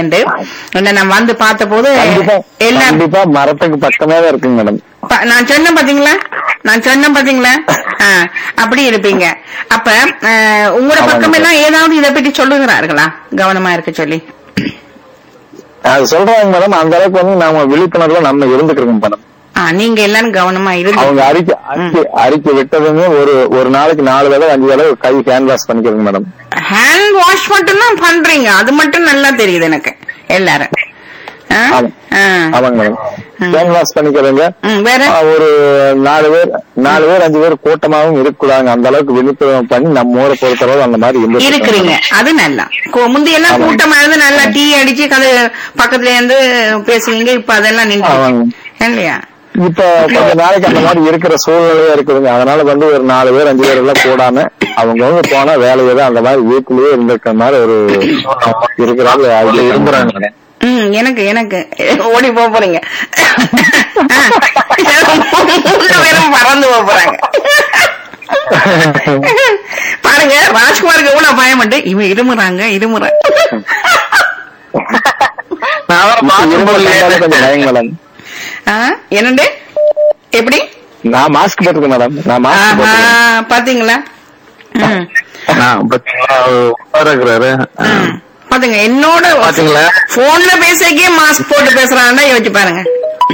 என்று என்ன நான் வந்து பார்த்த போது கண்டிப்பா எல்லாரும் கண்டிப்பா மரத்துக்கு பக்கமே தான் இருக்குங்க மேடம் ப- நான் சொன்னேன் பாத்தீங்களா நான் சொன்னேன் பாத்தீங்களா ஆ, அப்படி இருப்பீங்க அப்ப அஹ், உங்களோட ஆமாங்க. பக்கம் எல்லாம் ஏதாவது இதை பற்றி சொல்லுகிறார்களா கவனமா இருக்க சொல்லி அது சொல்றாங்க மேடம் அந்த அளவுக்கு வந்து நாம விழிப்புணர்வுல நம்ம இருந்துக்கிறோம் மேடம் ஆ, நீங்க எல்லாரும் கவனமா இருந்து அவங்க அறிக்கை அறிக்கை அறிக்கை விட்டதுமே ஒரு ஒரு நாளைக்கு நாலு தடவை அஞ்சு தடவை கை ஹேண்ட் வாஷ் பண்ணிக்கிறோங்க மேடம் ஹேண்ட் வாஷ் மட்டும் தான் பண்றீங்க அது மட்டும் நல்லா தெரியுது எனக்கு எல்லாரும் ஆ? ஆமா. ஆ. ஆமாங்க மேடம் ஹேண்ட் வாஷ் பண்ணிக்கிறவங்க ம், வேற ஆ, ஒரு நாலு பேர் நாலு பேர் அஞ்சு பேர் கூட்டமாவும் இருக்கக்கூடாதுங்க அந்த அளவுக்கு விழிப்புணர்வு பண்ணி நம்ம ஊரை பொறுத்தளவு அந்த மாதிரி இருந்துட்டு இருக்கிறீங்க அது நல்லா கு- முந்தி எல்லாம் ஆமாங்க. கூட்டமா இருந்து நல்லா டீ அடிச்சு கதை பக்கத்துல இருந்து பேசுவீங்க இப்ப அதெல்லாம் நின்று ஆமாங்க. இல்லையா இப்ப கொஞ்ச நாளைக்கு அந்த மாதிரி இருக்கிற சூழ்நிலையா இருக்குதுங்க அதனால வந்து ஒரு நாலு பேர் அஞ்சு பேர் எல்லாம் கூடாம அவங்கவுங்க போனா வேலையை தான் அந்த மாதிரி வீட்டுலயே இருந்திருக்கிற மாதிரி ஒரு இருக்கிறாங்க அதுல இருந்துறாங்க ம் எனக்கு எனக்கு ஓடி போக போறீங்க ஆ. மூணு பேரும் பறந்து போக போறாங்க பாருங்க ராஜ்குமாருக்கு எவ்வளவு பயம் உண்டு இவன் இருமுறாங்க இருமுறாங்க நான் அவரை பார்க்கும் போது கொஞ்சம் பயங்க மேடம் ஆ, என்னண்டு எப்படி நான் மாஸ்க் போட்டிருக்கேன் மேடம் நான் மாஸ்க் ஆஹா, போட்டிருக்கேன் பாத்தீங்களா ம், நான் பாத்தீங்களா, உட்கார இருக்கிறாரு ம். பாத்துங்க என்னோட பாத்தீங்களா? போன்ல பேசக்கே மாஸ்க் போட்டு பேசுறாங்கன்னா யோசிச்சு பாருங்க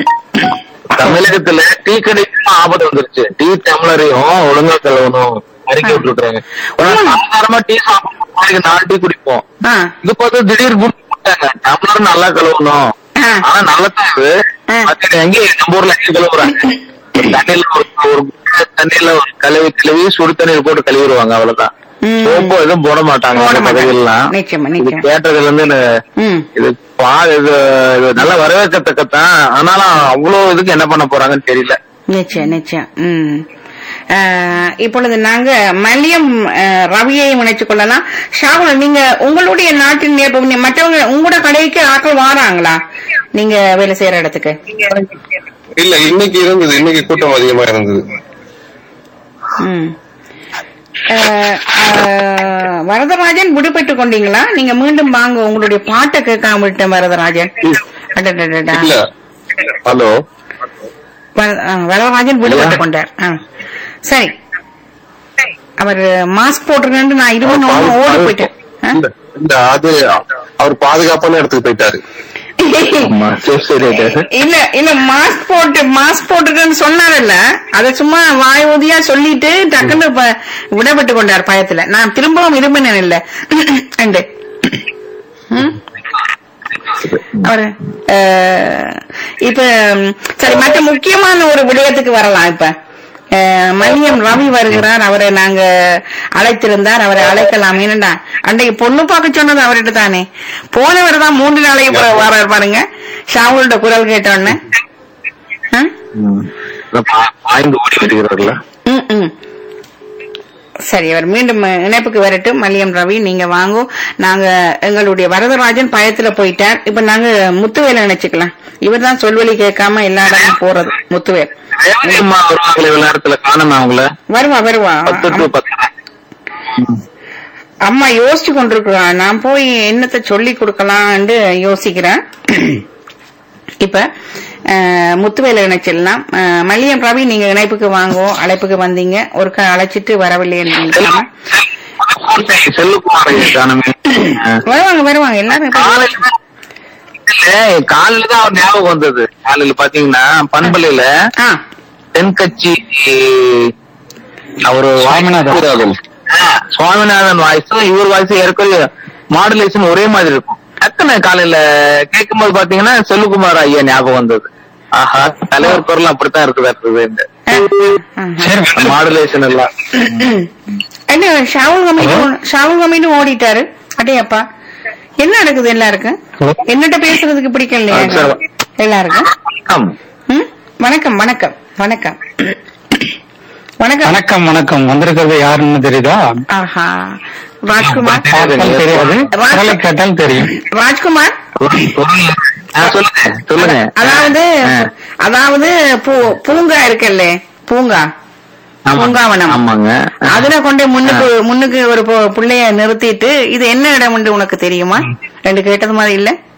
தமிழகத்துல டீ கடைக்கும் ஆபத்து வந்துருச்சு டீ டம்ளரையும் ஒழுங்கா கழுவணும் அறிக்கை விட்டுறாங்க சாதாரணமா டீ சாப்பிடுவோம் நாளைக்கு நாலு டீ குடிப்போம் ஆ, இது பார்த்து திடீர் குடி போட்டாங்க டம்ளர் நல்லா கழுவணும் ஆ. ஆனா நல்லதான் இது ஆ. மத்த எங்க நம்ம ஊர்ல எங்க கழுவுறாங்க ஒரு தண்ணியில ஒரு ஒரு குண்டை தண்ணியில ஒரு கழுவி கழுவி சுடு தண்ணீர் போட்டு கழுவிடுவாங்க அவ்வளவுதான் ம். சோப்பு எதுவும் போட மாட்டாங்க போட அந்த மாட்டாங்க. பகுதியெல்லாம் நிச்சயமா, இது நிச்சயமா. கேட்டதுல இருந்து எனக்கு ம் இது பா இது இது நல்ல வரவேற்கத்தக்கத்தான் ஆனாலும் அவ்வளவு இதுக்கு என்ன பண்ண போறாங்கன்னு தெரியல நிச்சயம் நிச்சயம் ம் அஹ், இப்பொழுது நாங்க மல்லியம் அஹ், ரவியை இணைச்சுக் கொள்ளலாம் ஷாகுல் நீங்க உங்களுடைய நாட்டின் இப்ப நீ- மற்றவங்க உங்களோட கடைக்கு ஆட்கள் வாராங்களா நீங்க வேலை செய்யற இடத்துக்கு இல்ல இன்னைக்கு இருந்தது இன்னைக்கு கூட்டம் அதிகமா இருந்தது ம் அஹ், அஹ், வரதராஜன் விடுபட்டு கொண்டீங்களா நீங்க மீண்டும் வாங்க உங்களுடைய பாட்டை கேட்காம விட்டேன் வரதராஜன் அடடடடா. இல்ல ஹலோ வர- அஹ், வரதராஜன் விடுபட்டு கொண்டார் ஆ. சரி அவர் மாஸ்க் போட்டிருக்கேன் நான் இருபது ஓடி போயிட்டேன் ஆ? இல்ல இல்ல அது அவர் பாதுகாப்பான இடத்துக்கு போயிட்டாரு ஆமா சரி சரி இல்ல இல்ல மாஸ்க் போட்டு மாஸ்க் போட்டுருக்கேன்னு சொன்னார்ல அத சும்மா வாய் ஊதியா சொல்லிட்டு டக்குன்னு ப- விடப்பட்டு கொண்டார் பயத்துல நான் திரும்பவும் இரும்பினேன் இல்ல அண்டு ம்? அவரு அஹ், இப்ப ம், சரி மற்ற முக்கியமான ஒரு விடயத்துக்கு வரலாம் இப்ப அஹ், மணியம் ரவி வருகிறார் அவரை நாங்க அழைத்திருந்தார் அவரை அழைக்கலாம் ஏனண்டா அன்றைக்கு பொண்ணு பார்க்க சொன்னது அவர்கிட்ட தானே போனவர் தான் மூன்று நாளைக்கு பிறகு வரார் பாருங்க ஷாவுலோட குரல் கேட்டோன்னு ஆ? பாய்ந்து ஓடி வருகிறார்களா ம், ம். சரி அவர் மீண்டும் இணைப்புக்கு வரட்டும் மல்லியம் ரவி நீங்க வாங்கோ நாங்க எங்களுடைய வரதராஜன் பயத்துல போயிட்டார் இப்ப நாங்க முத்துவேலை நினைச்சுக்கலாம் இவர் தான் சொல்வழி கேட்காம எல்லா இடமும் போறது முத்துவேல் ரேவதி அம்மா வருவாங்களே விளையாடத்துல காணுமே அவங்கள வருவா வருவா பத்து டு பத்து அம்மா யோசிச்சு கொண்டிருக்கிறா நான் போய் என்னத்தை சொல்லி கொடுக்கலாம்னு யோசிக்கிறேன் இப்ப அஹ், முத்துவேலை இணைச்சிடலாம் அஹ், மல்லியம் ரவி நீங்க இணைப்புக்கு வாங்கோ அழைப்புக்கு வந்தீங்க ஒருக்கா அழைச்சிட்டு வரவில்லை என்று செல்லுக்குமார் ஐயா காணுமே வருவாங்க வருவாங்க எல்லாரும் இப்ப- காலையில இல்ல காலையில தான் அவர் ஞாபகம் வந்தது காலையில பாத்தீங்கன்னா பண்பலையில ஆ தென்கட்சி அவரு சுவாமிநாதன் சுவாமிநாதன் வாய்ஸும் இவர் வாய்ஸும் ஏற்கனவே மாடுலேஷன் ஒரே மாதிரி இருக்கும் டக்குன்னு காலையில கேட்கும்போது பாத்தீங்கன்னா செல்லுக்குமார் ஐயா ஞாபகம் வந்தது ஆஹா தலைவர் குரல் அப்படித்தான் இருக்குதா இருக்குது மாடுலேஷன் எல்லாம் என்ன ஷாவுல் கமிட்டி ஷாவுல் கமிட்டி ஓடிட்டாரு அடையப்பா என்ன நடக்குது எல்லாருக்கும் என்னட்ட பேசுறதுக்கு பிடிக்கலையா ஆ, சரி. எல்லாருக்கும் வணக்கம் ம்? வணக்கம் வணக்கம் வணக்கம் வணக்கம் வணக்கம் வணக்கம் வந்திருக்கிறது யாருன்னு தெரியுதா ஆஹா ராஜ்குமார் பார்த்தால் தெரியாது குரலை கேட்டால் தெரியும் ராஜ்குமார் ஆ, சொல்லுங்க சொல்லுங்க அதாவது ஆ. அதாவது பூ- பூங்கா இருக்குல்ல பூங்கா ஆமா. பூங்காவனம். ஆமாங்க அதுல கொண்டு முன்னுக்கு முன்னுக்கு ஒரு பு- புள்ளைய நிறுத்திட்டு இது என்ன இடம் உனக்கு தெரியுமா ரெண்டு கேட்டது மாதிரி இல்ல